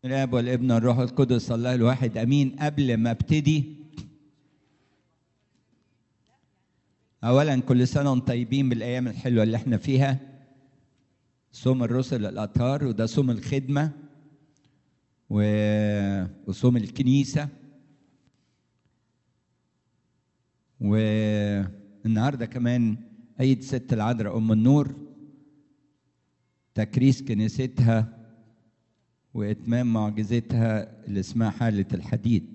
الاب والابن والروح القدس الله الواحد امين قبل ما ابتدي اولا كل سنه وانتم طيبين بالايام الحلوه اللي احنا فيها صوم الرسل الاطهار وده صوم الخدمه و... وصوم الكنيسه والنهارده كمان عيد ست العذراء ام النور تكريس كنيستها واتمام معجزتها اللي اسمها حاله الحديد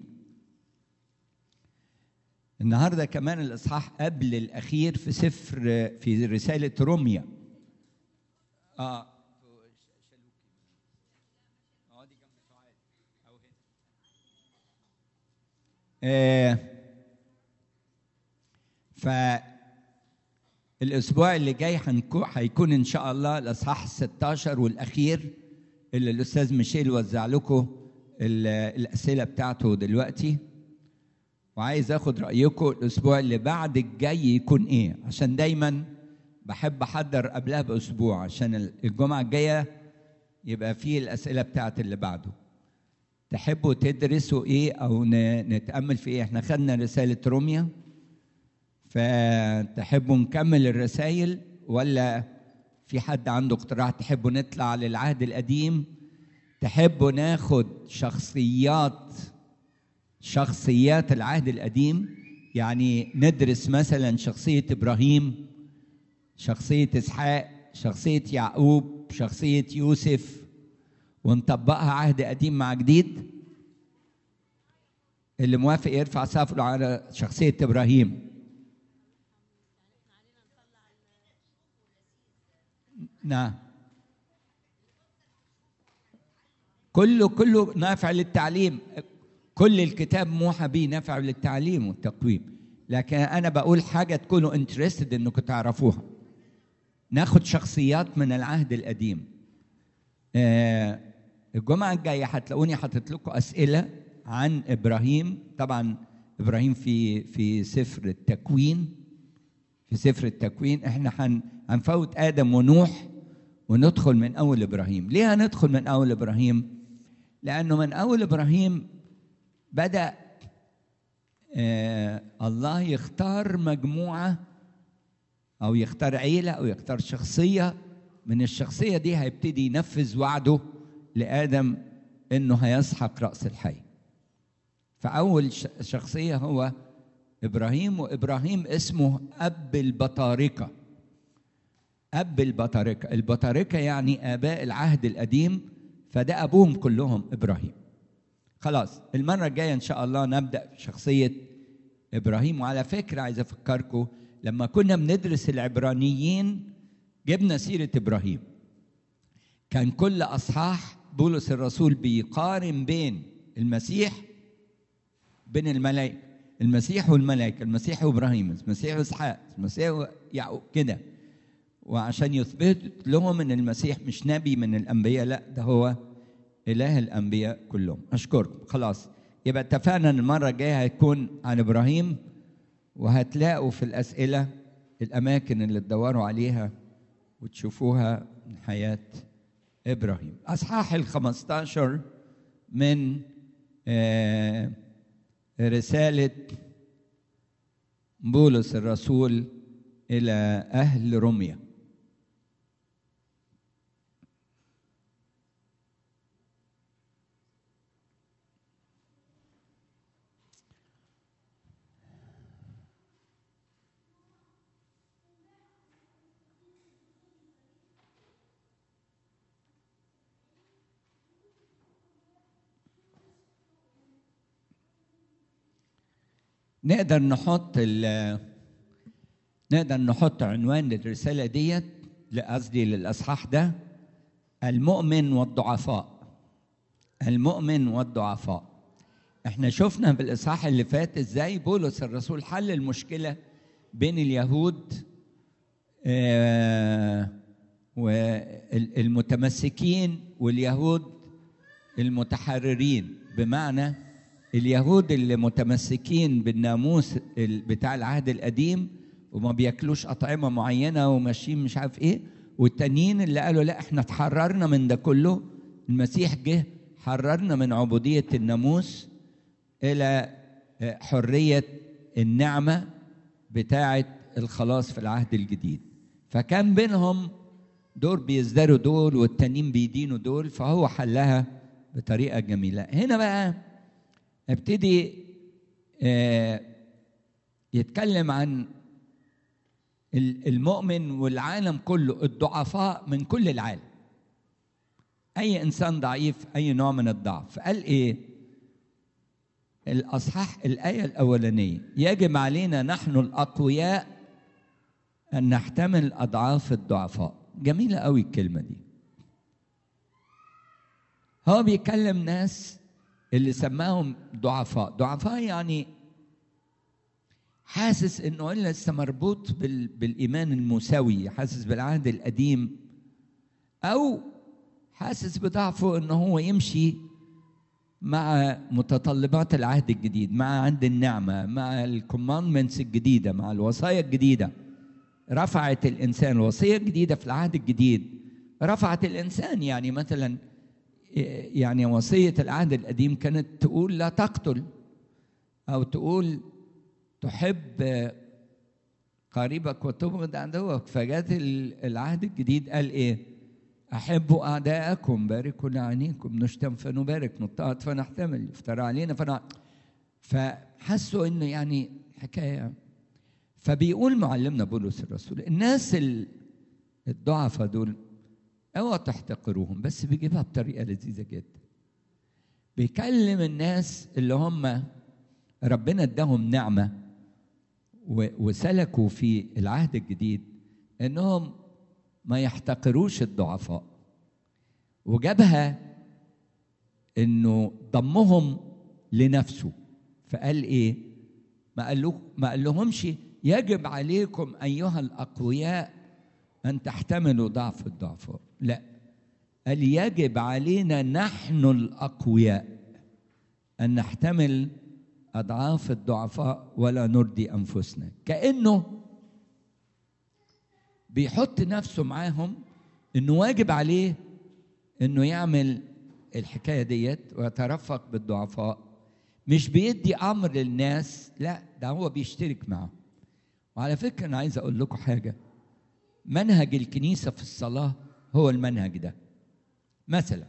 النهارده كمان الاصحاح قبل الاخير في سفر في رساله روميا اه آه فالاسبوع اللي جاي هيكون ان شاء الله الاصحاح 16 والاخير اللي الاستاذ ميشيل وزع لكم الاسئله بتاعته دلوقتي وعايز اخد رايكم الاسبوع اللي بعد الجاي يكون ايه عشان دايما بحب احضر قبلها باسبوع عشان الجمعه الجايه يبقى فيه الاسئله بتاعت اللي بعده تحبوا تدرسوا ايه او نتامل في ايه احنا خدنا رساله روميا فتحبوا نكمل الرسائل ولا في حد عنده اقتراح تحبوا نطلع للعهد القديم تحبوا ناخد شخصيات شخصيات العهد القديم يعني ندرس مثلا شخصية إبراهيم شخصية إسحاق شخصية يعقوب شخصية يوسف ونطبقها عهد قديم مع جديد اللي موافق يرفع صفره على شخصية إبراهيم نعم كله كله نافع للتعليم كل الكتاب موحى به نافع للتعليم والتقويم لكن انا بقول حاجه تكونوا انترستد انكم تعرفوها ناخد شخصيات من العهد القديم آه الجمعه الجايه هتلاقوني حاطط لكم اسئله عن ابراهيم طبعا ابراهيم في في سفر التكوين في سفر التكوين احنا هنفوت ادم ونوح وندخل من اول ابراهيم ليه هندخل من اول ابراهيم لانه من اول ابراهيم بدا آه الله يختار مجموعه او يختار عيله او يختار شخصيه من الشخصيه دي هيبتدي ينفذ وعده لادم انه هيسحق راس الحي فاول شخصيه هو ابراهيم وابراهيم اسمه اب البطاركه اب البطاركه البطاركه يعني اباء العهد القديم فده ابوهم كلهم ابراهيم خلاص المرة الجاية إن شاء الله نبدأ شخصية إبراهيم وعلى فكرة عايز أفكركم لما كنا بندرس العبرانيين جبنا سيرة إبراهيم كان كل أصحاح بولس الرسول بيقارن بين المسيح بين الملائكة المسيح والملائكة المسيح وإبراهيم المسيح وإسحاق المسيح ويعقوب كده وعشان يثبت لهم ان المسيح مش نبي من الانبياء لا ده هو اله الانبياء كلهم اشكركم خلاص يبقى اتفقنا ان المره الجايه هيكون عن ابراهيم وهتلاقوا في الاسئله الاماكن اللي تدوروا عليها وتشوفوها من حياه ابراهيم اصحاح ال 15 من آه رساله بولس الرسول الى اهل روميا نقدر نحط ال نقدر نحط عنوان للرسالة ديت قصدي للأصحاح ده المؤمن والضعفاء المؤمن والضعفاء احنا شفنا في الإصحاح اللي فات ازاي بولس الرسول حل المشكلة بين اليهود آه والمتمسكين واليهود المتحررين بمعنى اليهود اللي متمسكين بالناموس بتاع العهد القديم وما بياكلوش اطعمه معينه وماشيين مش عارف ايه والتانيين اللي قالوا لا احنا اتحررنا من ده كله المسيح جه حررنا من عبودية الناموس إلى حرية النعمة بتاعة الخلاص في العهد الجديد فكان بينهم دول بيزدروا دول والتانيين بيدينوا دول فهو حلها بطريقة جميلة هنا بقى ابتدي آه يتكلم عن المؤمن والعالم كله الضعفاء من كل العالم اي انسان ضعيف اي نوع من الضعف قال ايه الاصحاح الايه الاولانيه يجب علينا نحن الاقوياء ان نحتمل اضعاف الضعفاء جميله قوي الكلمه دي هو بيكلم ناس اللي سماهم ضعفاء ضعفاء يعني حاسس انه لسه مربوط بال... بالايمان المساوي حاسس بالعهد القديم او حاسس بضعفه انه هو يمشي مع متطلبات العهد الجديد مع عهد النعمه مع الكوماندمنتس الجديده مع الوصايا الجديده رفعت الانسان الوصيه الجديده في العهد الجديد رفعت الانسان يعني مثلا يعني وصيه العهد القديم كانت تقول لا تقتل او تقول تحب قريبك وتبغض عدوك فجات العهد الجديد قال ايه احبوا اعداءكم باركوا لعينيكم نشتم فنبارك نطاط فنحتمل يفترى علينا فنع فحسوا انه يعني حكايه فبيقول معلمنا بولس الرسول الناس الضعفاء دول اوعى تحتقروهم بس بيجيبها بطريقه لذيذه جدا بيكلم الناس اللي هم ربنا اداهم نعمه وسلكوا في العهد الجديد انهم ما يحتقروش الضعفاء وجابها انه ضمهم لنفسه فقال ايه ما قال له ما قال لهمش يجب عليكم ايها الاقوياء ان تحتملوا ضعف الضعفاء لا قال يجب علينا نحن الاقوياء ان نحتمل اضعاف الضعفاء ولا نرضي انفسنا كانه بيحط نفسه معاهم انه واجب عليه انه يعمل الحكايه ديت ويترفق بالضعفاء مش بيدي امر للناس لا ده هو بيشترك معاهم وعلى فكره انا عايز اقول لكم حاجه منهج الكنيسه في الصلاه هو المنهج ده مثلا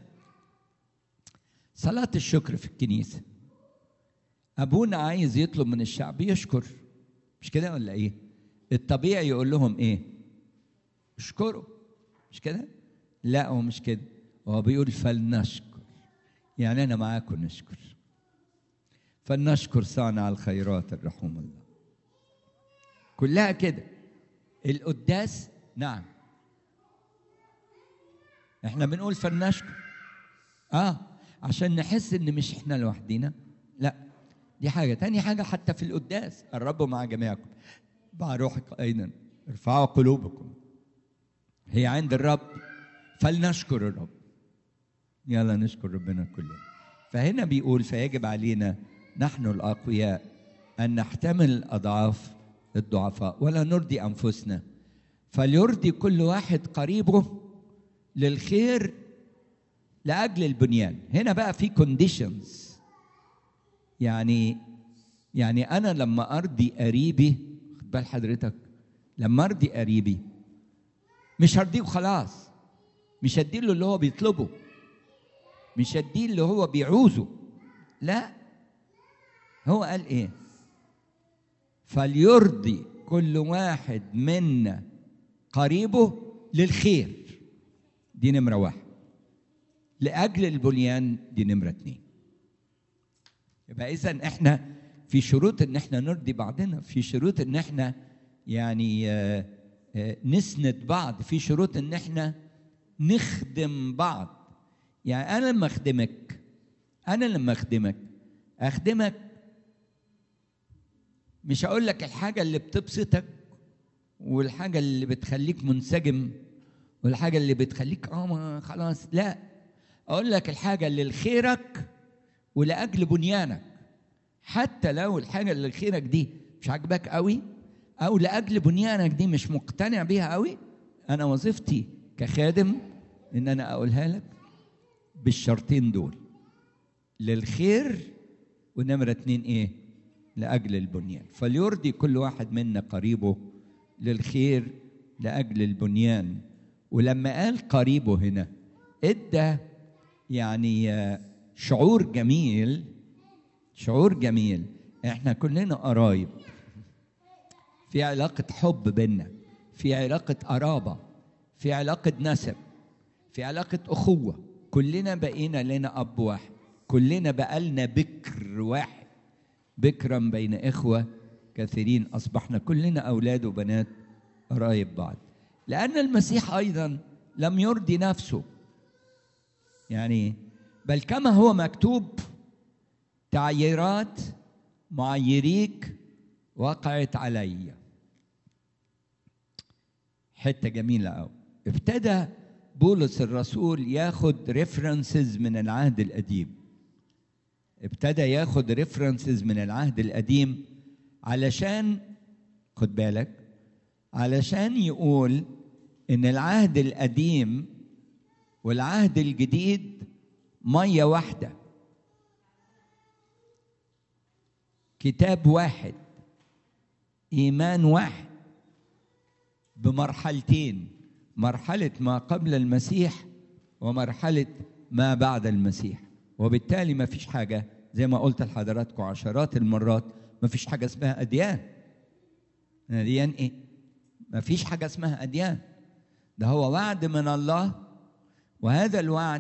صلاه الشكر في الكنيسه ابونا عايز يطلب من الشعب يشكر مش كده ولا ايه الطبيعي يقول لهم ايه اشكروا مش كده لا هو مش كده هو بيقول فلنشكر يعني انا معاكم نشكر فلنشكر صانع الخيرات الرحوم الله كلها كده القداس نعم احنا بنقول فلنشكر اه عشان نحس ان مش احنا لوحدينا لا دي حاجه تاني حاجه حتى في القداس الرب مع جميعكم مع روحك ايضا ارفعوا قلوبكم هي عند الرب فلنشكر الرب يلا نشكر ربنا كلنا فهنا بيقول فيجب علينا نحن الاقوياء ان نحتمل اضعاف الضعفاء ولا نرضي انفسنا فليرضي كل واحد قريبه للخير لاجل البنيان هنا بقى في كونديشنز يعني يعني انا لما ارضي قريبي خد بال حضرتك لما ارضي قريبي مش هرضيه وخلاص مش هديله اللي هو بيطلبه مش هديه اللي هو بيعوزه لا هو قال ايه فليرضي كل واحد منا قريبه للخير دي نمرة واحد لأجل البنيان دي نمرة اتنين يبقى إذا إحنا في شروط إن إحنا نرضي بعضنا في شروط إن إحنا يعني آه نسند بعض في شروط ان احنا نخدم بعض يعني انا لما اخدمك انا لما اخدمك اخدمك مش هقول لك الحاجه اللي بتبسطك والحاجه اللي بتخليك منسجم والحاجه اللي بتخليك اه خلاص لا اقول لك الحاجه اللي لخيرك ولاجل بنيانك حتى لو الحاجه اللي لخيرك دي مش عاجباك قوي او لاجل بنيانك دي مش مقتنع بيها قوي انا وظيفتي كخادم ان انا اقولها لك بالشرطين دول للخير ونمرة اتنين ايه لأجل البنيان فليرضي كل واحد منا قريبه للخير لأجل البنيان ولما قال قريبه هنا ادى يعني آه، شعور جميل شعور جميل احنا كلنا قرايب في علاقة حب بينا في علاقة قرابة في علاقة نسب في علاقة أخوة كلنا بقينا لنا أب واحد كلنا بقالنا بكر واحد بكرا بين إخوة كثيرين أصبحنا كلنا أولاد وبنات قرايب بعض لأن المسيح أيضا لم يرضي نفسه يعني بل كما هو مكتوب تعييرات معيريك وقعت علي حته جميله قوي ابتدى بولس الرسول ياخد ريفرنسز من العهد القديم ابتدى ياخد ريفرنسز من العهد القديم علشان خد بالك علشان يقول ان العهد القديم والعهد الجديد ميه واحده كتاب واحد ايمان واحد بمرحلتين مرحله ما قبل المسيح ومرحله ما بعد المسيح وبالتالي ما فيش حاجه زي ما قلت لحضراتكم عشرات المرات ما فيش حاجه اسمها اديان اديان ايه ما فيش حاجه اسمها اديان ده هو وعد من الله وهذا الوعد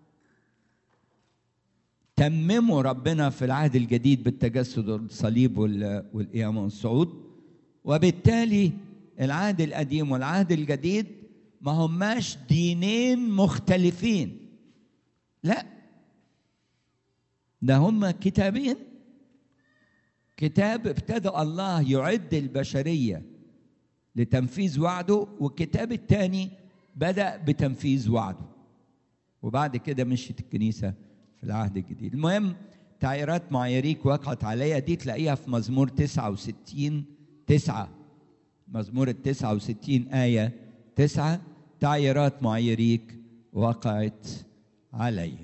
تممه ربنا في العهد الجديد بالتجسد والصليب وال- والقيامة والصعود وبالتالي العهد القديم والعهد الجديد ما هماش دينين مختلفين لا ده هما كتابين كتاب ابتدى الله يعد البشرية لتنفيذ وعده والكتاب الثاني بدأ بتنفيذ وعده وبعد كده مشيت الكنيسة في العهد الجديد المهم تعييرات معاييريك وقعت عليا دي تلاقيها في مزمور 69 تسعة مزمور ال 69 آية تسعة تعييرات معاييريك وقعت علي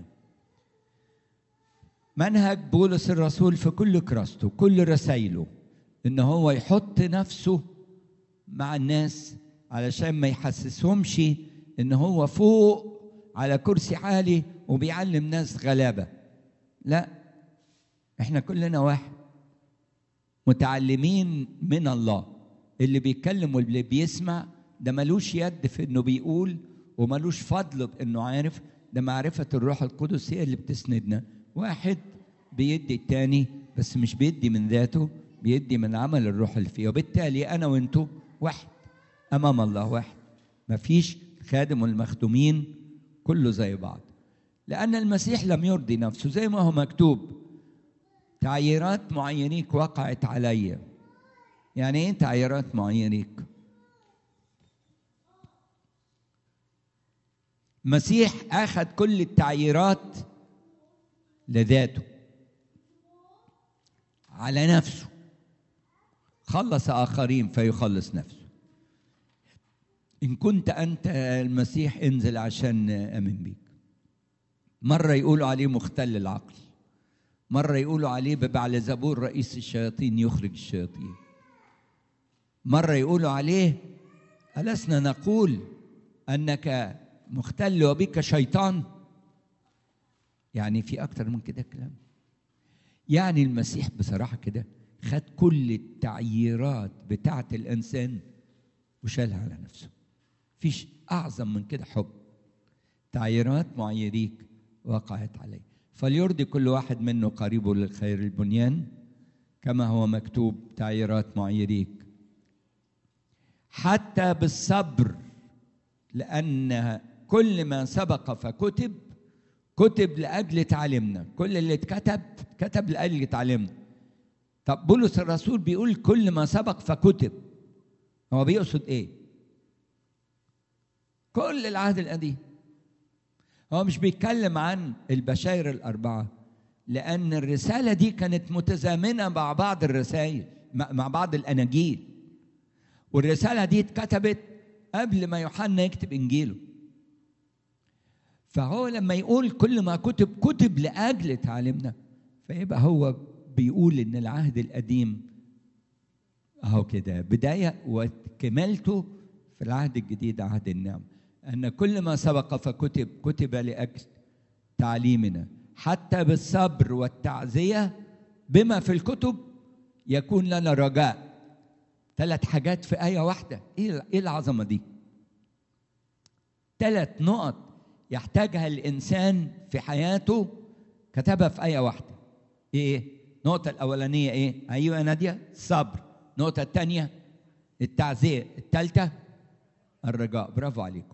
منهج بولس الرسول في كل كراسته كل رسايله ان هو يحط نفسه مع الناس علشان ما يحسسهمش ان هو فوق على كرسي عالي وبيعلم ناس غلابه لا احنا كلنا واحد متعلمين من الله اللي بيتكلم واللي بيسمع ده ملوش يد في انه بيقول وملوش فضل بانه عارف ده معرفة الروح القدس هي اللي بتسندنا واحد بيدي التاني بس مش بيدي من ذاته بيدي من عمل الروح اللي فيه وبالتالي انا وانتو واحد امام الله واحد مفيش خادم والمخدومين كله زي بعض لأن المسيح لم يرضي نفسه زي ما هو مكتوب تعييرات معينيك وقعت علي يعني ايه تعييرات معينيك المسيح أخذ كل التعييرات لذاته على نفسه خلص آخرين فيخلص نفسه إن كنت أنت المسيح انزل عشان أمن بيك مرة يقولوا عليه مختل العقل مرة يقولوا عليه ببعل زبور رئيس الشياطين يخرج الشياطين مرة يقولوا عليه ألسنا نقول أنك مختل وبك شيطان يعني في أكتر من كده كلام يعني المسيح بصراحة كده خد كل التعييرات بتاعة الإنسان وشالها على نفسه فيش أعظم من كده حب تعييرات معيريك وقعت عليه فليرضي كل واحد منه قريبه للخير البنيان كما هو مكتوب تعييرات معيريك حتى بالصبر لأن كل ما سبق فكتب كتب لأجل تعليمنا كل اللي اتكتب كتب لأجل تعليمنا طب بولس الرسول بيقول كل ما سبق فكتب هو بيقصد ايه كل العهد القديم هو مش بيتكلم عن البشاير الأربعة لأن الرسالة دي كانت متزامنة مع بعض الرسائل مع بعض الأناجيل والرسالة دي اتكتبت قبل ما يوحنا يكتب إنجيله فهو لما يقول كل ما كتب كتب لاجل تعليمنا فيبقى هو بيقول ان العهد القديم اهو كده بدايه وكمالته في العهد الجديد عهد النعم ان كل ما سبق فكتب كتب لاجل تعليمنا حتى بالصبر والتعزيه بما في الكتب يكون لنا رجاء ثلاث حاجات في ايه واحده ايه ايه العظمه دي ثلاث نقط يحتاجها الانسان في حياته كتبها في ايه واحده ايه النقطه الاولانيه ايه ايوه يا ناديه الصبر النقطه الثانيه التعزيه الثالثه الرجاء برافو عليكم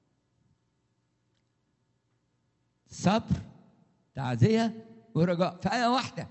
صبر تعزيه ورجاء في ايه واحده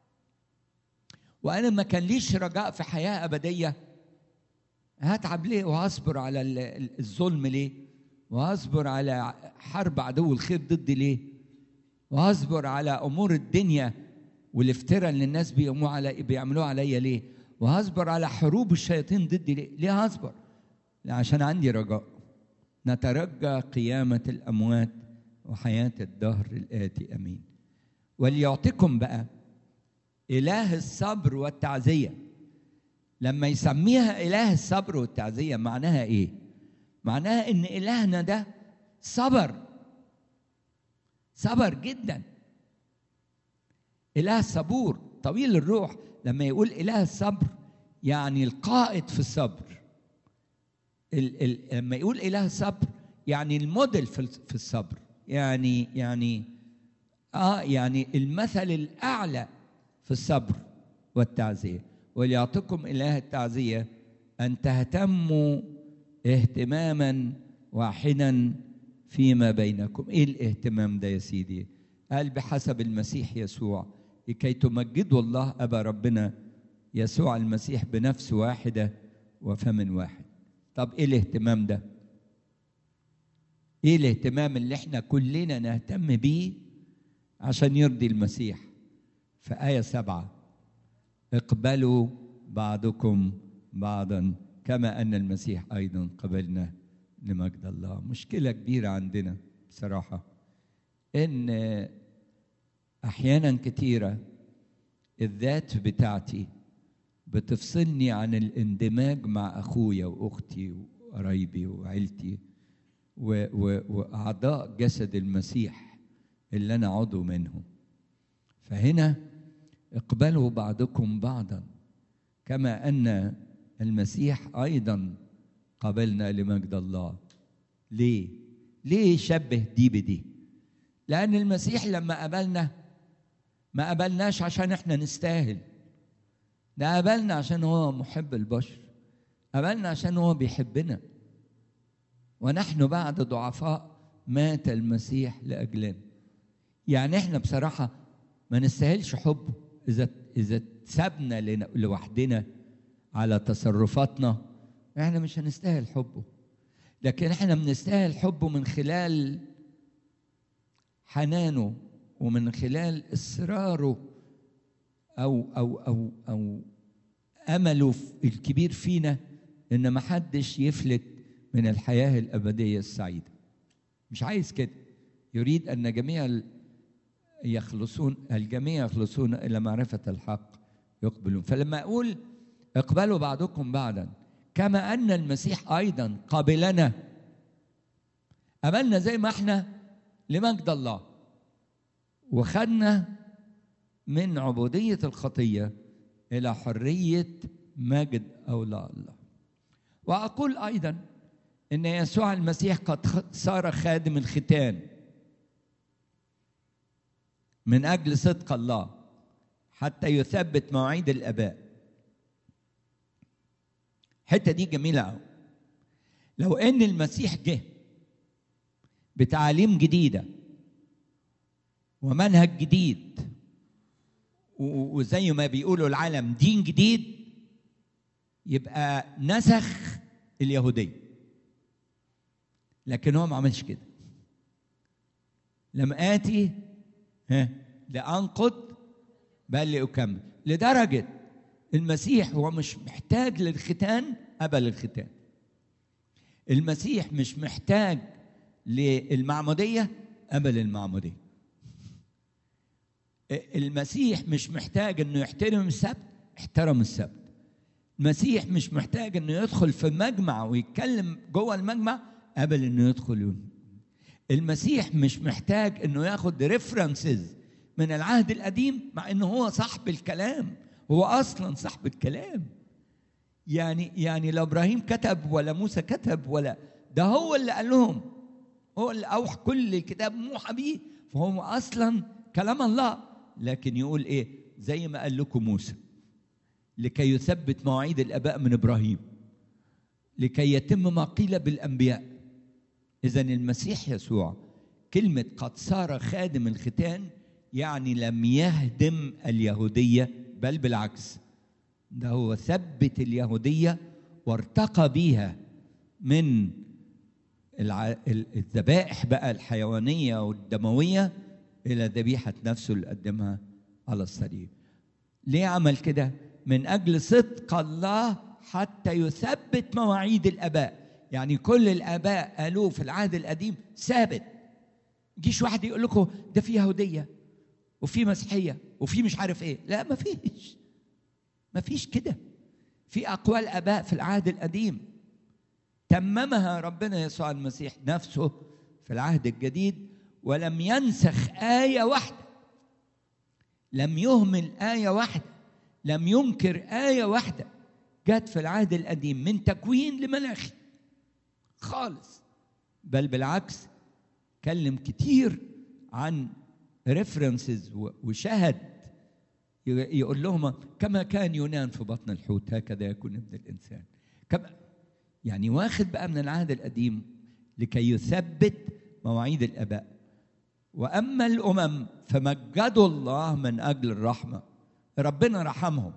وانا ما كان ليش رجاء في حياه ابديه هتعب ليه وهصبر على الظلم ليه وهصبر على حرب عدو الخير ضدي ليه وهصبر على امور الدنيا والافتراء اللي الناس بيعملوها علي بيعملوها عليا ليه وهصبر على حروب الشياطين ضدي ليه ليه هصبر عشان عندي رجاء نترجى قيامة الأموات وحياة الدهر الآتي أمين وليعطيكم بقى إله الصبر والتعزية لما يسميها إله الصبر والتعزية معناها إيه؟ معناها إن إلهنا ده صبر صبر جدا إله صبور طويل الروح لما يقول إله الصبر يعني القائد في الصبر ال ال لما يقول إله الصبر يعني الموديل في في الصبر يعني يعني اه يعني المثل الأعلى في الصبر والتعزية وليعطيكم إله التعزية أن تهتموا اهتماما واحدا فيما بينكم ايه الاهتمام ده يا سيدي قال بحسب المسيح يسوع لكي تمجدوا الله ابا ربنا يسوع المسيح بنفس واحده وفم واحد طب ايه الاهتمام ده ايه الاهتمام اللي احنا كلنا نهتم بيه عشان يرضي المسيح في آية سبعة اقبلوا بعضكم بعضا كما أن المسيح أيضا قبلنا لمجد الله مشكلة كبيرة عندنا بصراحة إن أحيانا كتيرة الذات بتاعتي بتفصلني عن الاندماج مع أخويا وأختي وقرايبي وعيلتي و و وأعضاء جسد المسيح اللي أنا عضو منهم فهنا اقبلوا بعضكم بعضا كما أن المسيح أيضا قبلنا لمجد الله ليه؟ ليه شبه دي بدي؟ لأن المسيح لما قبلنا ما قبلناش عشان احنا نستاهل ده قبلنا عشان هو محب البشر قبلنا عشان هو بيحبنا ونحن بعد ضعفاء مات المسيح لأجلنا يعني احنا بصراحة ما نستاهلش حبه إذا إذا سابنا لوحدنا على تصرفاتنا احنا مش هنستاهل حبه لكن احنا بنستاهل حبه من خلال حنانه ومن خلال اصراره او او او او امله الكبير فينا ان ما حدش يفلت من الحياه الابديه السعيده مش عايز كده يريد ان جميع يخلصون الجميع يخلصون الى معرفه الحق يقبلون فلما اقول اقبلوا بعضكم بعضا كما ان المسيح ايضا قبلنا قبلنا زي ما احنا لمجد الله وخدنا من عبوديه الخطيه الى حريه مجد اولاد الله واقول ايضا ان يسوع المسيح قد صار خادم الختان من اجل صدق الله حتى يثبت مواعيد الاباء الحته دي جميله قوي لو ان المسيح جه بتعاليم جديده ومنهج جديد وزي ما بيقولوا العالم دين جديد يبقى نسخ اليهوديه لكن هو ما عملش كده لم اتي ها لانقض بل لاكمل لدرجه المسيح هو مش محتاج للختان قبل الختان المسيح مش محتاج للمعموديه قبل المعمودية المسيح مش محتاج انه يحترم السبت احترم السبت المسيح مش محتاج انه يدخل في مجمع ويتكلم جوه المجمع قبل انه يدخل المسيح مش محتاج انه ياخد ريفرنسز من العهد القديم مع انه هو صاحب الكلام هو اصلا صاحب الكلام يعني يعني لا ابراهيم كتب ولا موسى كتب ولا ده هو اللي قال لهم هو اللي اوحى كل الكتاب موحى بيه فهو اصلا كلام الله لكن يقول ايه زي ما قال لكم موسى لكي يثبت مواعيد الاباء من ابراهيم لكي يتم ما قيل بالانبياء اذا المسيح يسوع كلمه قد صار خادم الختان يعني لم يهدم اليهوديه بل بالعكس ده هو ثبت اليهوديه وارتقى بيها من الذبائح بقى الحيوانيه والدمويه الى ذبيحه نفسه اللي قدمها على الصليب ليه عمل كده من اجل صدق الله حتى يثبت مواعيد الاباء يعني كل الاباء قالوه في العهد القديم ثابت يجيش واحد يقول لكم ده في يهوديه وفي مسيحيه وفي مش عارف ايه لا ما فيش ما فيش كده في اقوال اباء في العهد القديم تممها ربنا يسوع المسيح نفسه في العهد الجديد ولم ينسخ آية واحدة لم يهمل آية واحدة لم ينكر آية واحدة جت في العهد القديم من تكوين لملاخي خالص بل بالعكس كلم كتير عن ريفرنسز وشهد يقول لهم كما كان يونان في بطن الحوت هكذا يكون ابن الانسان كما يعني واخد بقى من العهد القديم لكي يثبت مواعيد الاباء واما الامم فمجدوا الله من اجل الرحمه ربنا رحمهم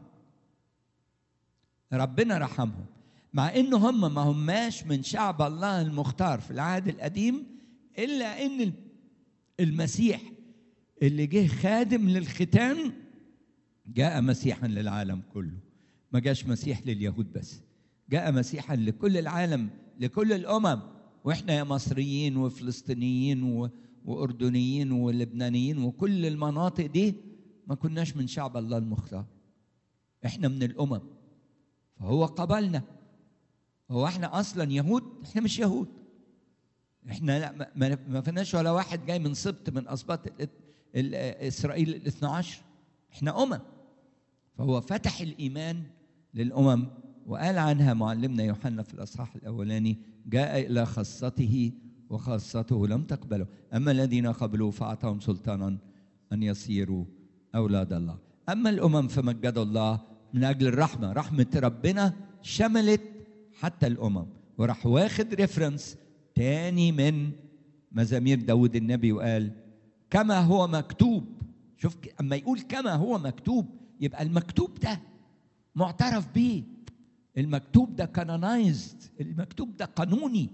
ربنا رحمهم مع ان هم ما هماش من شعب الله المختار في العهد القديم الا ان المسيح اللي جه خادم للختان جاء مسيحا للعالم كله ما جاش مسيح لليهود بس جاء مسيحا لكل العالم لكل الامم واحنا يا مصريين وفلسطينيين و... واردنيين ولبنانيين وكل المناطق دي ما كناش من شعب الله المختار احنا من الامم فهو قبلنا هو احنا اصلا يهود احنا مش يهود احنا لا ما, ما فيناش ولا واحد جاي من سبط من اسباط اسرائيل ال 12 احنا امم فهو فتح الايمان للامم وقال عنها معلمنا يوحنا في الاصحاح الاولاني جاء الى خاصته وخاصته لم تقبله اما الذين قبلوا فاعطاهم سلطانا ان يصيروا اولاد الله اما الامم فمجدوا الله من اجل الرحمه رحمه ربنا شملت حتى الامم وراح واخد ريفرنس تاني من مزامير داود النبي وقال كما هو مكتوب شوف اما يقول كما هو مكتوب يبقى المكتوب ده معترف بيه المكتوب ده كانونايزد المكتوب ده قانوني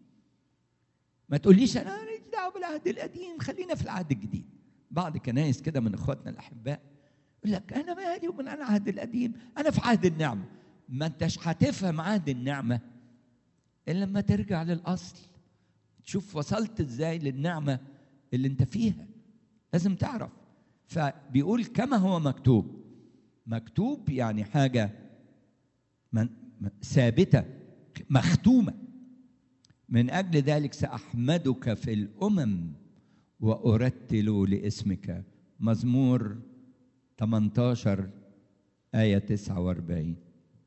ما تقوليش انا ماليش دعوه بالعهد القديم خلينا في العهد الجديد بعض كنايس كده من اخواتنا الاحباء يقول لك انا مالي ومن العهد القديم انا في عهد النعمه ما انتش هتفهم عهد النعمه الا لما ترجع للاصل تشوف وصلت ازاي للنعمه اللي انت فيها لازم تعرف فبيقول كما هو مكتوب مكتوب يعني حاجه من ثابته مختومه من اجل ذلك ساحمدك في الامم وارتل لاسمك مزمور 18 ايه 49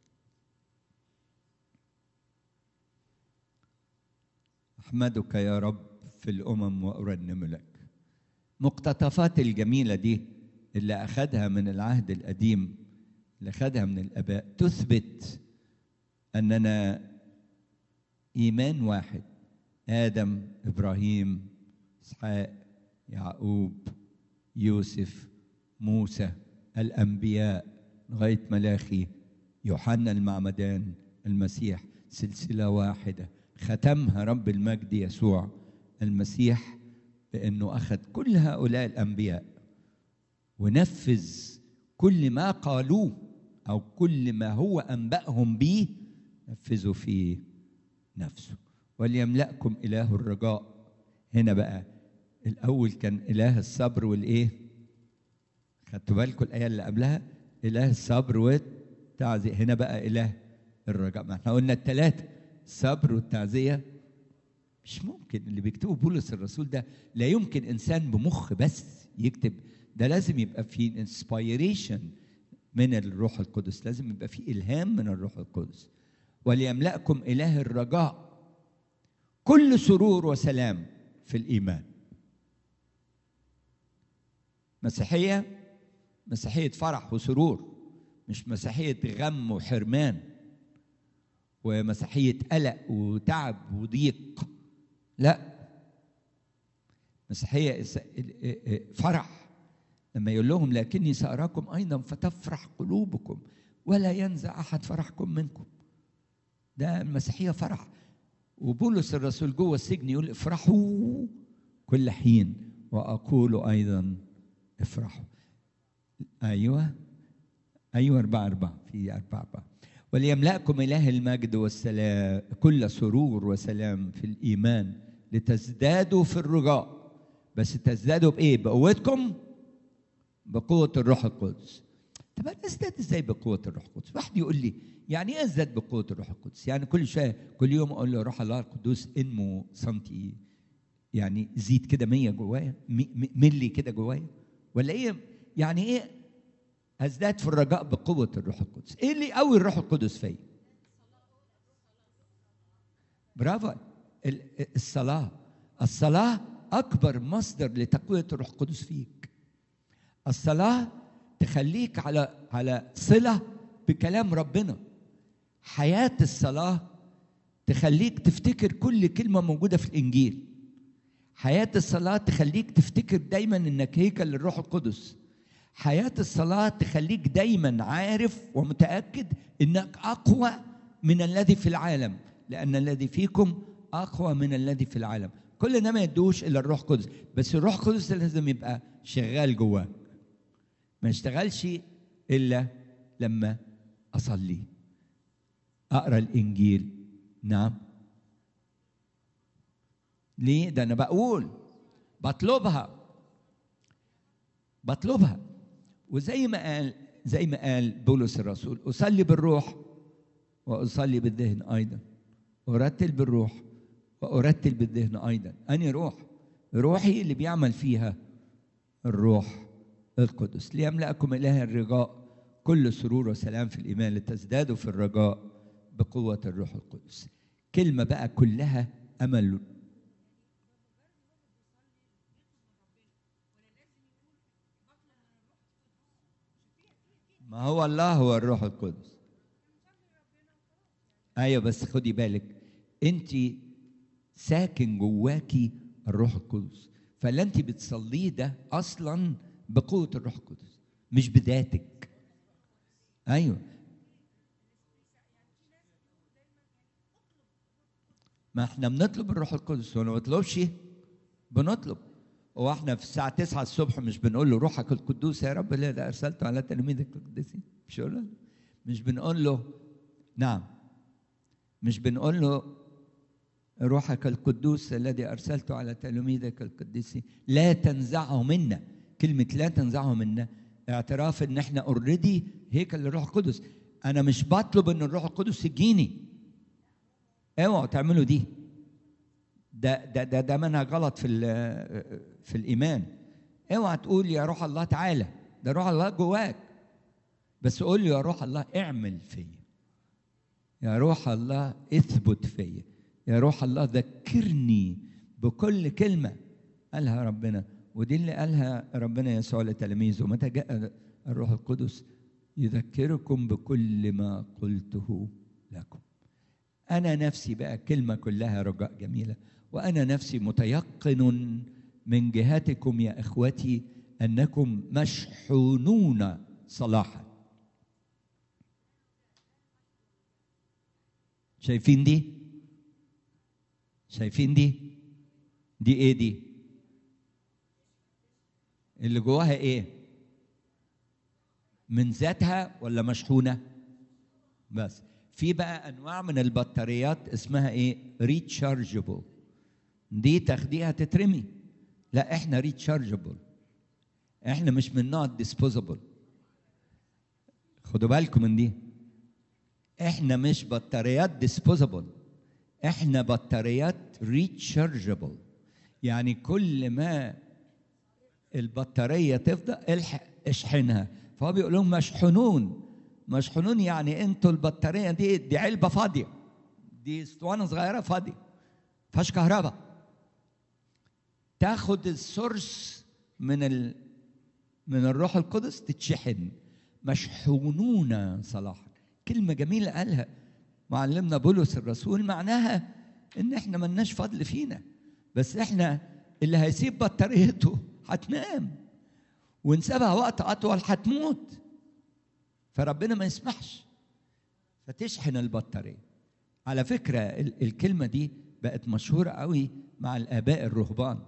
احمدك يا رب في الامم وارنم لك مقتطفات الجميله دي اللي اخذها من العهد القديم اللي اخذها من الاباء تثبت اننا ايمان واحد ادم ابراهيم اسحاق يعقوب يوسف موسى الانبياء لغايه ملاخي يوحنا المعمدان المسيح سلسله واحده ختمها رب المجد يسوع المسيح بانه اخذ كل هؤلاء الانبياء ونفذ كل ما قالوه او كل ما هو انباهم به نفذوا في نفسه وليملأكم اله الرجاء هنا بقى الاول كان اله الصبر والايه خدتوا بالكم الايه اللي قبلها اله الصبر والتعزيه هنا بقى اله الرجاء ما احنا قلنا الثلاثه الصبر والتعزيه مش ممكن اللي بيكتبه بولس الرسول ده لا يمكن انسان بمخ بس يكتب ده لازم يبقى في انسبيريشن من الروح القدس لازم يبقى في الهام من الروح القدس وليملأكم اله الرجاء كل سرور وسلام في الايمان مسيحيه مسيحيه فرح وسرور مش مسيحيه غم وحرمان ومسيحيه قلق وتعب وضيق لا مسيحيه فرح لما يقول لهم لكني ساراكم ايضا فتفرح قلوبكم ولا ينزع احد فرحكم منكم ده المسيحيه فرح وبولس الرسول جوه السجن يقول افرحوا كل حين واقول ايضا افرحوا ايوه ايوه أربعة أربعة في أربعة أربعة وليملأكم إله المجد والسلام كل سرور وسلام في الإيمان لتزدادوا في الرجاء بس تزدادوا بإيه؟ بقوتكم بقوة الروح القدس طب أنا أزداد إزاي بقوة الروح القدس؟ واحد يقول لي يعني إيه أزداد بقوة الروح القدس؟ يعني كل شوية كل يوم أقول له روح الله القدوس انمو سنتي يعني زيد كده 100 جوايا ملي كده جوايا ولا إيه؟ يعني إيه ازداد في الرجاء بقوه الروح القدس ايه اللي قوي الروح القدس فيا برافو الصلاه الصلاه اكبر مصدر لتقويه الروح القدس فيك الصلاه تخليك على على صله بكلام ربنا حياه الصلاه تخليك تفتكر كل كلمه موجوده في الانجيل حياه الصلاه تخليك تفتكر دايما انك هيكل للروح القدس حياة الصلاة تخليك دايما عارف ومتأكد انك اقوى من الذي في العالم لان الذي فيكم اقوى من الذي في العالم كل ده ما يدوش الا الروح القدس بس الروح القدس لازم يبقى شغال جواك ما يشتغلش الا لما اصلي اقرا الانجيل نعم ليه ده انا بقول بطلبها بطلبها وزي ما قال زي ما قال بولس الرسول اصلي بالروح واصلي بالذهن ايضا ارتل بالروح وارتل بالذهن ايضا اني روح روحي اللي بيعمل فيها الروح القدس ليملأكم إله الرجاء كل سرور وسلام في الإيمان لتزدادوا في الرجاء بقوة الروح القدس كلمة بقى كلها أمل ما هو الله هو الروح القدس ايوه بس خدي بالك انت ساكن جواكي الروح القدس فاللي انت بتصليه ده اصلا بقوه الروح القدس مش بذاتك ايوه ما احنا بنطلب الروح القدس وما بنطلبش بنطلب هو احنا في الساعة 9 الصبح مش بنقول له روحك القدوس يا رب الذي أرسلته على تلاميذك القديسين مش له مش بنقول له نعم مش بنقول له روحك القدوس الذي أرسلته على تلاميذك القديسين لا تنزعه منا كلمة لا تنزعه منا اعتراف ان احنا اوريدي هيكل للروح القدس انا مش بطلب ان الروح القدس يجيني اوعوا تعملوا دي ده ده ده ده منهج غلط في في الايمان اوعى تقول يا روح الله تعالى ده روح الله جواك بس قول له يا روح الله اعمل فيا يا روح الله اثبت فيا يا روح الله ذكرني بكل كلمه قالها ربنا ودي اللي قالها ربنا يسوع لتلاميذه متى جاء الروح القدس يذكركم بكل ما قلته لكم انا نفسي بقى كلمه كلها رجاء جميله وانا نفسي متيقن من جهتكم يا اخوتي انكم مشحونون صلاحا شايفين دي شايفين دي دي ايه دي اللي جواها ايه من ذاتها ولا مشحونه بس في بقى انواع من البطاريات اسمها ايه ريتشارجبل دي تاخديها تترمي لا احنا ريتشارجبل احنا مش من نوع الديسبوزبل خدوا بالكم من دي احنا مش بطاريات ديسبوزبل احنا بطاريات ريتشارجبل يعني كل ما البطاريه تفضى الحق اشحنها فهو بيقول لهم مشحونون مشحونون يعني انتوا البطاريه دي دي علبه فاضيه دي اسطوانه صغيره فاضيه فيهاش كهرباء تاخد السورس من ال من الروح القدس تتشحن مشحونون صلاحا كلمه جميله قالها معلمنا بولس الرسول معناها ان احنا ملناش فضل فينا بس احنا اللي هيسيب بطاريته هتنام وان سابها وقت اطول هتموت فربنا ما يسمحش فتشحن البطاريه على فكره ال- الكلمه دي بقت مشهوره قوي مع الاباء الرهبان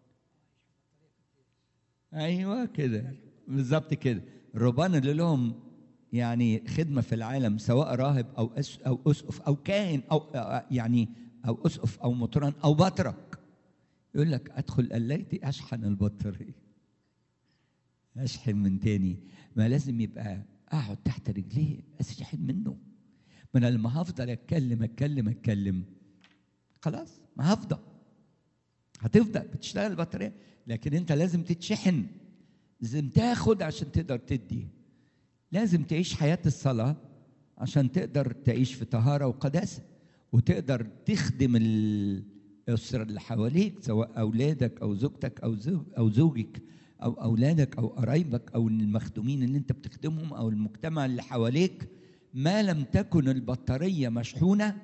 ايوه كده بالظبط كده الرهبان اللي لهم يعني خدمه في العالم سواء راهب او أس او اسقف او كاهن او آه، يعني او اسقف او مطران او بطرك يقول لك ادخل قلايتي اشحن البطاريه اشحن من تاني ما لازم يبقى اقعد تحت رجليه اشحن منه ما انا لما هفضل اتكلم اتكلم اتكلم خلاص ما هفضل هتفضل بتشتغل البطاريه لكن انت لازم تتشحن لازم تاخد عشان تقدر تدي لازم تعيش حياه الصلاه عشان تقدر تعيش في طهاره وقداسه وتقدر تخدم الاسره اللي حواليك سواء اولادك او زوجتك او زوج او زوجك او اولادك او قرايبك او المخدومين اللي انت بتخدمهم او المجتمع اللي حواليك ما لم تكن البطاريه مشحونه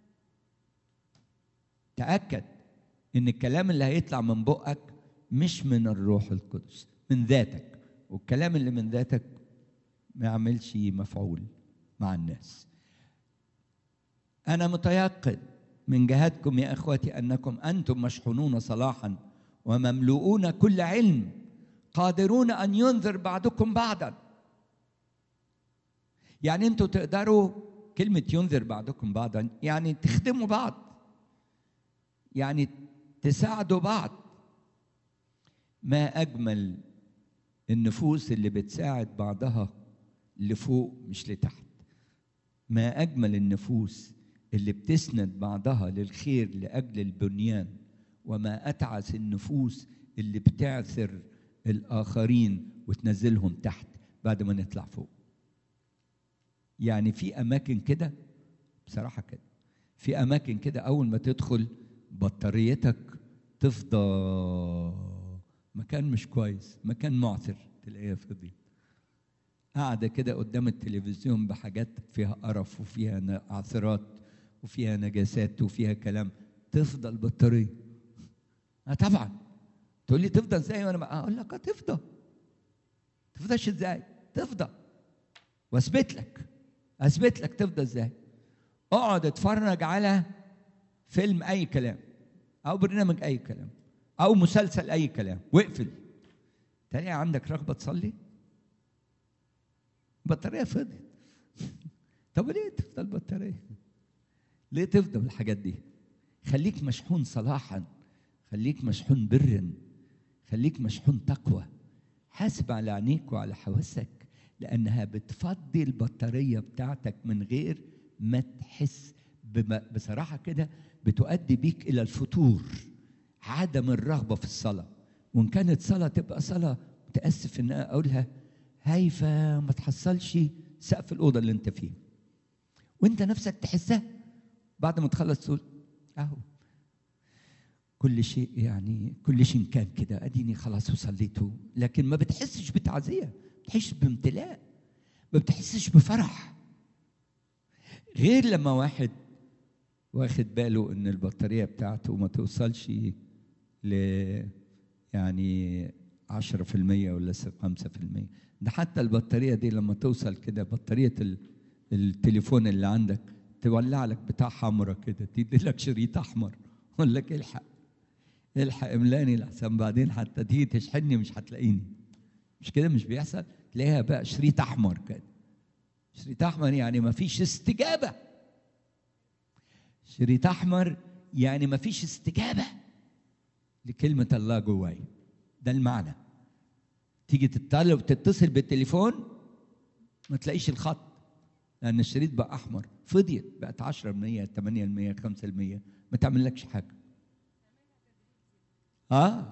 تاكد ان الكلام اللي هيطلع من بقك مش من الروح القدس من ذاتك والكلام اللي من ذاتك ما يعملش مفعول مع الناس انا متيقن من جهتكم يا اخوتي انكم انتم مشحونون صلاحا ومملؤون كل علم قادرون ان ينذر بعضكم بعضا يعني انتوا تقدروا كلمه ينذر بعضكم بعضا يعني تخدموا بعض يعني تساعدوا بعض ما اجمل النفوس اللي بتساعد بعضها لفوق مش لتحت ما اجمل النفوس اللي بتسند بعضها للخير لاجل البنيان وما اتعس النفوس اللي بتعثر الاخرين وتنزلهم تحت بعد ما نطلع فوق يعني في اماكن كده بصراحه كده في اماكن كده اول ما تدخل بطاريتك تفضى مكان مش كويس مكان معثر تلاقيها فضيت قاعده كده قدام التلفزيون بحاجات فيها قرف وفيها عثرات وفيها نجاسات وفيها كلام تفضل البطاريه اه طبعا تقول لي تفضى ازاي وانا اقول لك تفضى تفضاش ازاي تفضى واثبت لك اثبت لك تفضى ازاي اقعد اتفرج على فيلم اي كلام او برنامج اي كلام او مسلسل اي كلام واقفل تلاقي عندك رغبه تصلي البطاريه فضيت طب ليه تفضل البطاريه ليه تفضل الحاجات دي خليك مشحون صلاحا خليك مشحون برا خليك مشحون تقوى حاسب على عينيك وعلى حواسك لانها بتفضي البطاريه بتاعتك من غير ما تحس بصراحه كده بتؤدي بيك الى الفتور عدم الرغبه في الصلاه وان كانت صلاه تبقى صلاه متاسف ان اقولها هايفه ما تحصلش سقف الاوضه اللي انت فيها وانت نفسك تحسها بعد ما تخلص تقول اهو كل شيء يعني كل شيء كان كده اديني خلاص وصليته لكن ما بتحسش بتعزيه ما بتحسش بامتلاء ما بتحسش بفرح غير لما واحد واخد باله ان البطاريه بتاعته ما توصلش ل يعني 10% ولا 5% ده حتى البطاريه دي لما توصل كده بطاريه التليفون اللي عندك تولع لك بتاع حمرا كده تدي لك شريط احمر يقول لك الحق الحق املاني لحسن بعدين حتى تيجي تشحنني مش هتلاقيني مش كده مش بيحصل تلاقيها بقى شريط احمر كده شريط احمر يعني ما فيش استجابه شريط احمر يعني ما فيش استجابه لكلمة الله جواي ده المعنى تيجي تطلب تتصل بالتليفون ما تلاقيش الخط لأن الشريط بقى أحمر فضيت بقت 10% 8% 5% ما تعملكش حاجة اه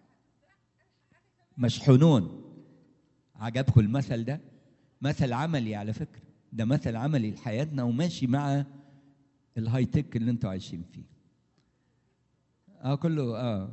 مشحونون عجبكم المثل ده مثل عملي على فكرة ده مثل عملي لحياتنا وماشي مع الهاي تك اللي انتوا عايشين فيه اه كله اه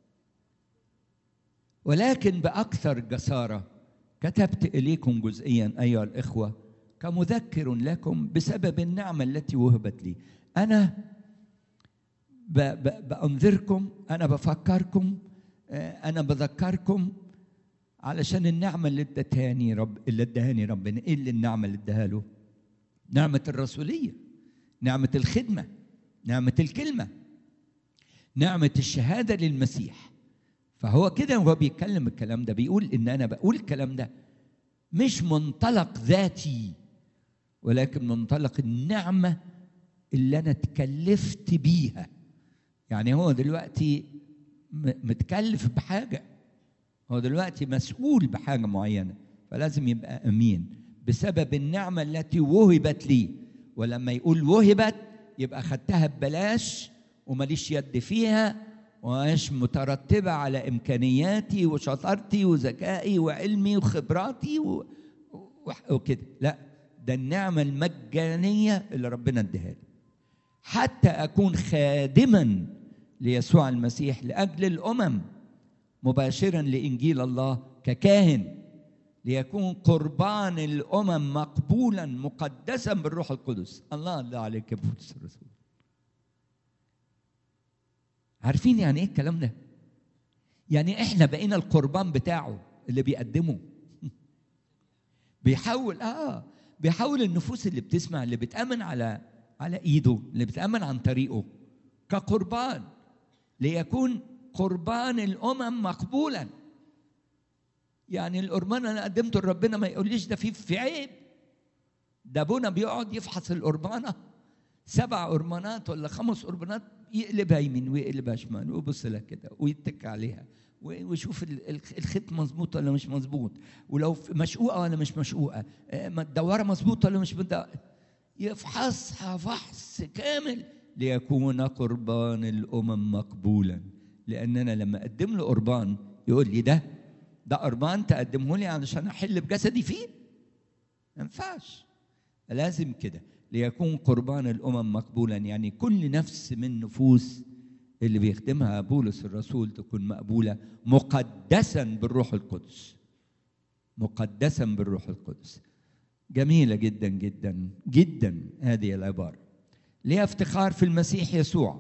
ولكن باكثر جساره كتبت اليكم جزئيا ايها الاخوه كمذكر لكم بسبب النعمه التي وهبت لي انا ب ب بانذركم انا بفكركم آه، انا بذكركم علشان النعمه اللي ادتهاني رب اللي ادهاني ربنا ايه اللي النعمه اللي اداها له نعمه الرسوليه نعمه الخدمه نعمه الكلمه نعمه الشهاده للمسيح فهو كده وهو بيتكلم الكلام ده بيقول ان انا بقول الكلام ده مش منطلق ذاتي ولكن منطلق النعمه اللي انا اتكلفت بيها يعني هو دلوقتي م- متكلف بحاجه هو دلوقتي مسؤول بحاجه معينه فلازم يبقى امين بسبب النعمه التي وهبت لي ولما يقول وهبت يبقى خدتها ببلاش وماليش يد فيها ومش مترتبه على امكانياتي وشطارتي وذكائي وعلمي وخبراتي و... و... وكده لا ده النعمه المجانيه اللي ربنا اديها لي حتى اكون خادما ليسوع المسيح لاجل الامم مباشرا لانجيل الله ككاهن ليكون قربان الامم مقبولا مقدسا بالروح القدس الله الله عليك يا بولس الرسول عارفين يعني ايه الكلام ده يعني احنا بقينا القربان بتاعه اللي بيقدمه بيحول اه بيحول النفوس اللي بتسمع اللي بتامن على على ايده اللي بتامن عن طريقه كقربان ليكون قربان الامم مقبولا يعني القربان انا قدمته لربنا ما يقوليش ده فيه في عيب ده ابونا بيقعد يفحص القربانه سبع قربانات ولا خمس قربانات يقلبها يمين ويقلبها شمال ويبص لها كده ويتك عليها و- ويشوف ال- ال- الخيط مظبوط ولا مش مظبوط ولو في- مشقوقه ولا مش مشقوقه آه، ما الدواره مظبوطه ولا مش مدورة. يفحصها فحص كامل ليكون قربان الامم مقبولا لان انا لما اقدم له قربان يقول لي ده ده قربان تقدمه لي علشان احل بجسدي فيه ما ينفعش لازم كده ليكون قربان الامم مقبولا يعني كل نفس من نفوس اللي بيخدمها بولس الرسول تكون مقبوله مقدسا بالروح القدس مقدسا بالروح القدس جميله جدا جدا جدا هذه العباره ليها افتخار في المسيح يسوع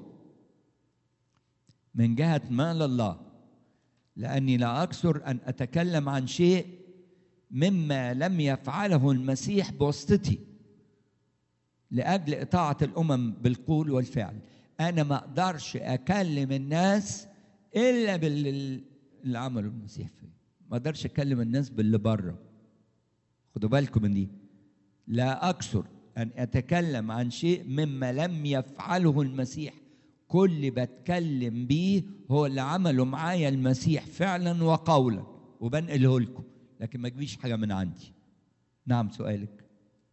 من جهه مال الله لاني لا اكثر ان اتكلم عن شيء مما لم يفعله المسيح بواسطتي لاجل اطاعه الامم بالقول والفعل انا ما اقدرش اكلم الناس الا باللي عمله المسيح فيه ما اقدرش اكلم الناس باللي بره خدوا بالكم من دي لا اكثر ان اتكلم عن شيء مما لم يفعله المسيح كل اللي بتكلم بيه هو اللي عمله معايا المسيح فعلا وقولا وبنقله لكم لكن ما تجيبيش حاجه من عندي نعم سؤالك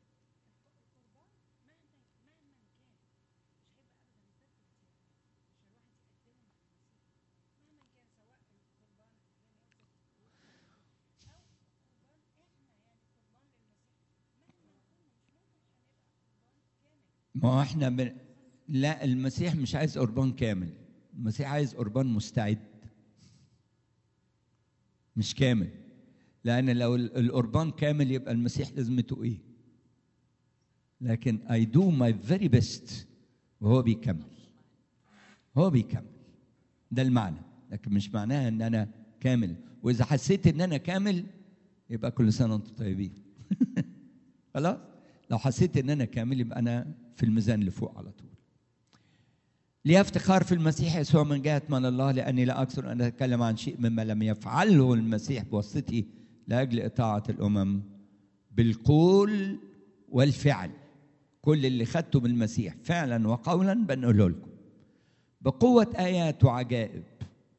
ما هو احنا ب... لا المسيح مش عايز قربان كامل المسيح عايز قربان مستعد مش كامل لان لو ال- القربان كامل يبقى المسيح لازمته ايه لكن I do my very best وهو بيكمل هو بيكمل ده المعنى لكن مش معناها ان انا كامل واذا حسيت ان انا كامل يبقى كل سنه وانتم طيبين خلاص لو حسيت ان انا كامل يبقى انا في الميزان اللي فوق على طول لي افتخار في المسيح يسوع من جهة من الله لأني لا أكثر أن أتكلم عن شيء مما لم يفعله المسيح بواسطتي لأجل إطاعة الأمم بالقول والفعل كل اللي خدته من المسيح فعلا وقولا بنقوله لكم بقوة آيات وعجائب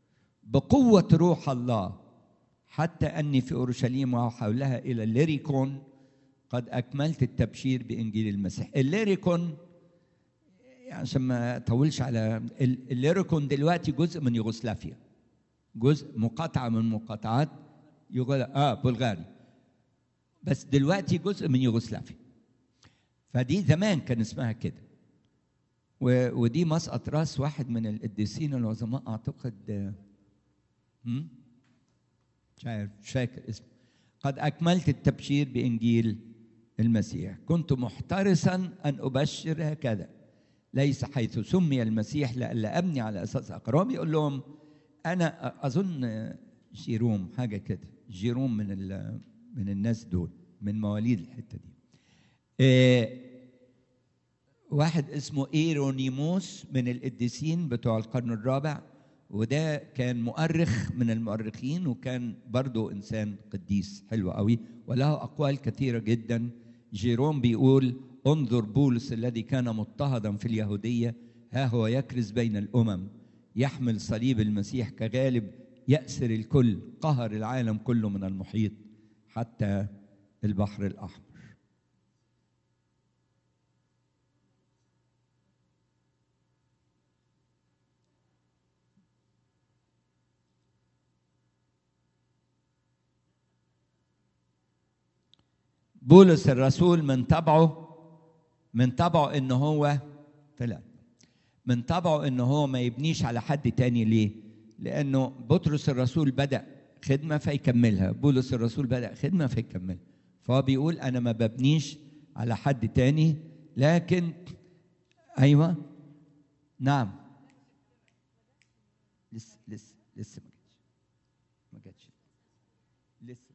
بقوة روح الله حتى أني في أورشليم وحولها إلى الليريكون قد أكملت التبشير بإنجيل المسيح الليريكون عشان ما أطولش على ال- الليريكون دلوقتي جزء من يوغوسلافيا جزء مقاطعة من مقاطعات يوغو... آه بلغاري بس دلوقتي جزء من يوغوسلافيا فدي زمان كان اسمها كده و... ودي مسقط راس واحد من القديسين العظماء أعتقد آه، هم؟ مش عارف مش فاكر اسمه قد أكملت التبشير بإنجيل المسيح كنت محترسا أن أبشر هكذا ليس حيث سمي المسيح لئلا أبني على أساس أقرام يقول لهم أنا أظن جيروم حاجة كده جيروم من ال- من الناس دول من مواليد الحتة دي إيه واحد اسمه ايرونيموس من القديسين بتوع القرن الرابع وده كان مؤرخ من المؤرخين وكان برضه انسان قديس حلو قوي وله اقوال كثيره جدا جيروم بيقول انظر بولس الذي كان مضطهدا في اليهوديه ها هو يكرز بين الامم يحمل صليب المسيح كغالب يأسر الكل قهر العالم كله من المحيط حتى البحر الأحمر بولس الرسول من طبعه من طبعه ان هو طلع من طبعه ان هو ما يبنيش على حد تاني ليه؟ لانه بطرس الرسول بدا خدمه فيكملها، بولس الرسول بدا خدمه فيكملها. فهو بيقول انا ما ببنيش على حد تاني لكن ايوه نعم لسه لسه لسه ما جاتش ما جاتش لسه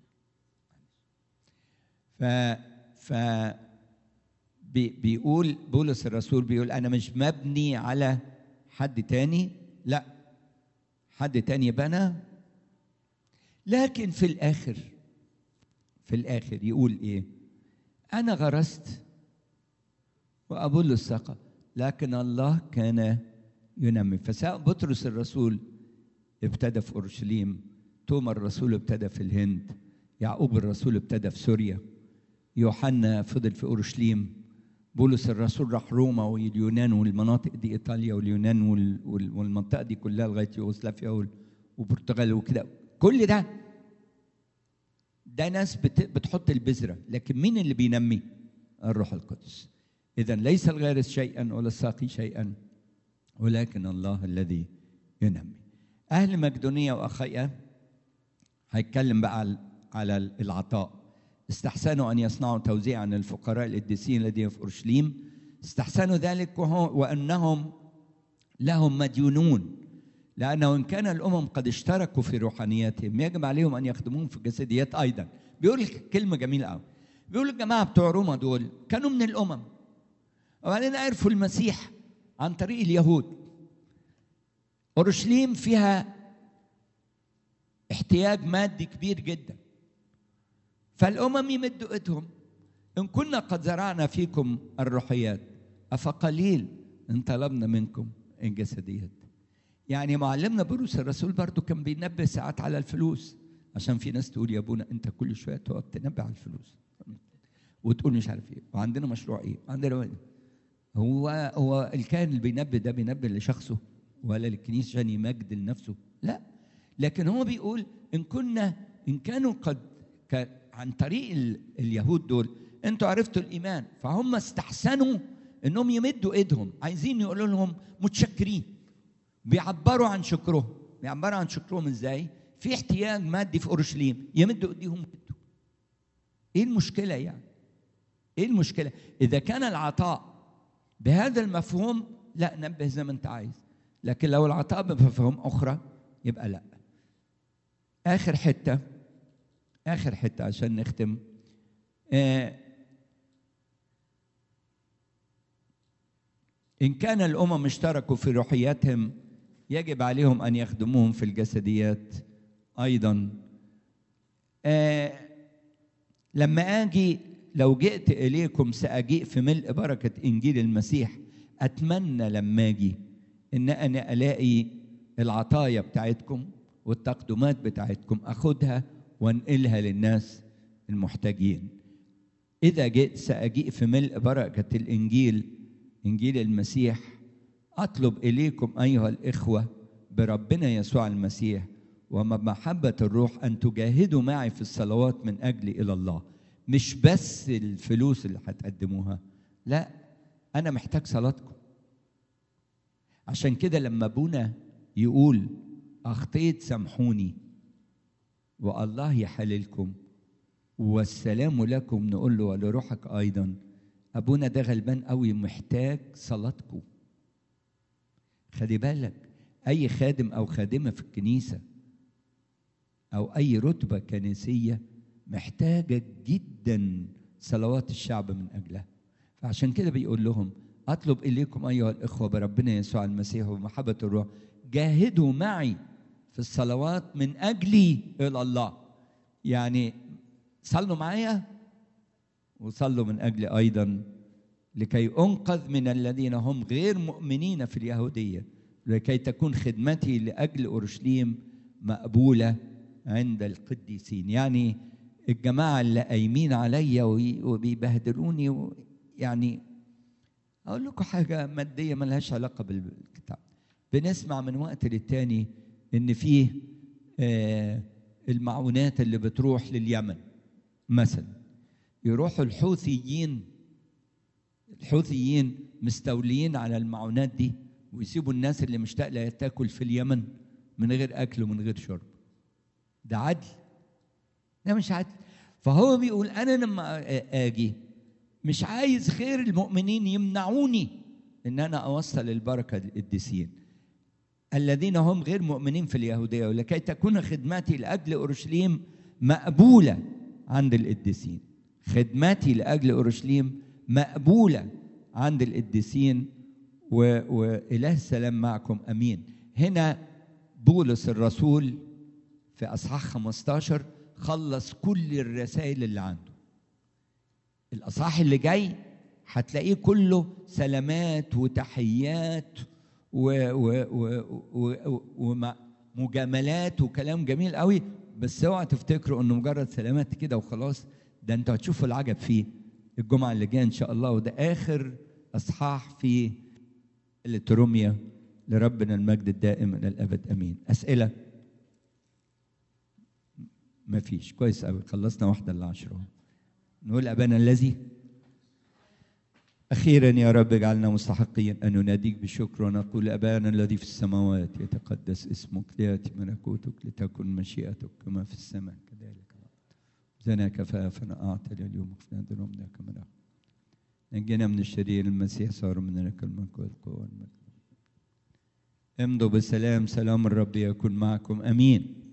ف ف بي بيقول بولس الرسول بيقول انا مش مبني على حد تاني لا حد تاني بنى لكن في الاخر في الاخر يقول ايه انا غرست وابولس سقى لكن الله كان ينمي فسواء بطرس الرسول ابتدى في اورشليم توما الرسول ابتدى في الهند يعقوب الرسول ابتدى في سوريا يوحنا فضل في اورشليم بولس الرسول راح روما واليونان والمناطق دي ايطاليا واليونان وال- وال- والمنطقه دي كلها لغايه يوغوسلافيا وال- والبرتغال وكده كل ده ده ناس بت- بتحط البذره لكن مين اللي بينمي الروح القدس اذا ليس الغارس شيئا ولا الساقي شيئا ولكن الله الذي ينمي اهل مقدونيه واخيئه هيتكلم بقى على- على العطاء استحسنوا ان يصنعوا توزيعا للفقراء القديسين الذين في اورشليم استحسنوا ذلك وهو وانهم لهم مديونون لانه ان كان الامم قد اشتركوا في روحانياتهم يجب عليهم ان يخدمون في الجسديات ايضا بيقول كلمه جميله قوي بيقول الجماعه بتوع روما دول كانوا من الامم وبعدين عرفوا المسيح عن طريق اليهود اورشليم فيها احتياج مادي كبير جدا فالامم يمدوا ايدهم ان كنا قد زرعنا فيكم الروحيات افقليل ان طلبنا منكم الجسديات يعني معلمنا بولس الرسول برضو كان بينبه ساعات على الفلوس عشان في ناس تقول يا ابونا انت كل شويه تقعد تنبه على الفلوس وتقول مش عارف ايه وعندنا مشروع ايه وعندنا إيه. هو هو الكاهن اللي بينبه ده بينبه لشخصه ولا للكنيسه عشان يمجد لنفسه لا لكن هو بيقول ان كنا ان كانوا قد ك- عن طريق ال- اليهود دول انتوا عرفتوا الايمان فهم استحسنوا انهم يمدوا ايدهم عايزين يقولوا لهم متشكرين بيعبروا عن شكرهم بيعبروا عن شكرهم ازاي في احتياج مادي في اورشليم يمدوا ايديهم يدوا ايه المشكله يعني ايه المشكله اذا كان العطاء بهذا المفهوم لا نبه زي ما انت عايز لكن لو العطاء بمفاهيم اخرى يبقى لا اخر حته اخر حته عشان نختم آه ان كان الامم اشتركوا في روحياتهم يجب عليهم ان يخدموهم في الجسديات ايضا آه لما اجي لو جئت اليكم ساجيء في ملء بركه انجيل المسيح اتمنى لما اجي ان انا الاقي العطايا بتاعتكم والتقدمات بتاعتكم اخدها وانقلها للناس المحتاجين اذا جئت ساجيء في ملء بركه الانجيل انجيل المسيح اطلب اليكم ايها الاخوه بربنا يسوع المسيح ومحبه الروح ان تجاهدوا معي في الصلوات من اجلي الى الله مش بس الفلوس اللي هتقدموها لا انا محتاج صلاتكم عشان كده لما ابونا يقول اخطيت سامحوني والله يحللكم والسلام لكم نقول له ولروحك ايضا ابونا ده غلبان قوي محتاج صلاتكم خلي بالك اي خادم او خادمه في الكنيسه او اي رتبه كنسيه محتاجه جدا صلوات الشعب من اجلها فعشان كده بيقول لهم اطلب اليكم ايها الاخوه بربنا يسوع المسيح ومحبه الروح جاهدوا معي في الصلوات من اجلي الى الله يعني صلوا معايا وصلوا من اجلي ايضا لكي انقذ من الذين هم غير مؤمنين في اليهوديه لكي تكون خدمتي لاجل اورشليم مقبوله عند القديسين يعني الجماعه اللي قايمين عليا وبيبهدلوني يعني اقول لكم حاجه ماديه ملهاش علاقه بالكتاب بنسمع من وقت للتاني ان فيه آه المعونات اللي بتروح لليمن مثلا يروحوا الحوثيين الحوثيين مستوليين على المعونات دي ويسيبوا الناس اللي مشتاق لها تاكل في اليمن من غير اكل ومن غير شرب ده عدل ده مش عدل فهو بيقول انا لما اجي مش عايز خير المؤمنين يمنعوني ان انا اوصل البركه للقديسين الذين هم غير مؤمنين في اليهوديه ولكي تكون خدمتي لاجل اورشليم مقبوله عند القديسين خدمتي لاجل اورشليم مقبوله عند القديسين واله السلام معكم امين هنا بولس الرسول في اصحاح 15 خلص كل الرسائل اللي عنده الاصحاح اللي جاي هتلاقيه كله سلامات وتحيات ومجاملات وكلام جميل قوي بس اوعى تفتكروا انه مجرد سلامات كده وخلاص ده انتوا هتشوفوا العجب فيه الجمعه اللي جايه ان شاء الله وده اخر اصحاح في التروميا لربنا المجد الدائم الى الابد امين اسئله ما فيش كويس قوي خلصنا واحده الا عشرة نقول ابانا الذي أخيرا يا رب اجعلنا مستحقين أن نناديك بشكر ونقول أبانا الذي في السماوات يتقدس اسمك ليأتي ملكوتك لتكن مشيئتك كما في السماء كذلك زنا كفافنا أعطى اليوم اغفرنا ذنوبنا كما نغفر نجينا من الشرير المسيح صار من لك الملك والقوة والمجد امضوا بسلام سلام الرب يكن معكم امين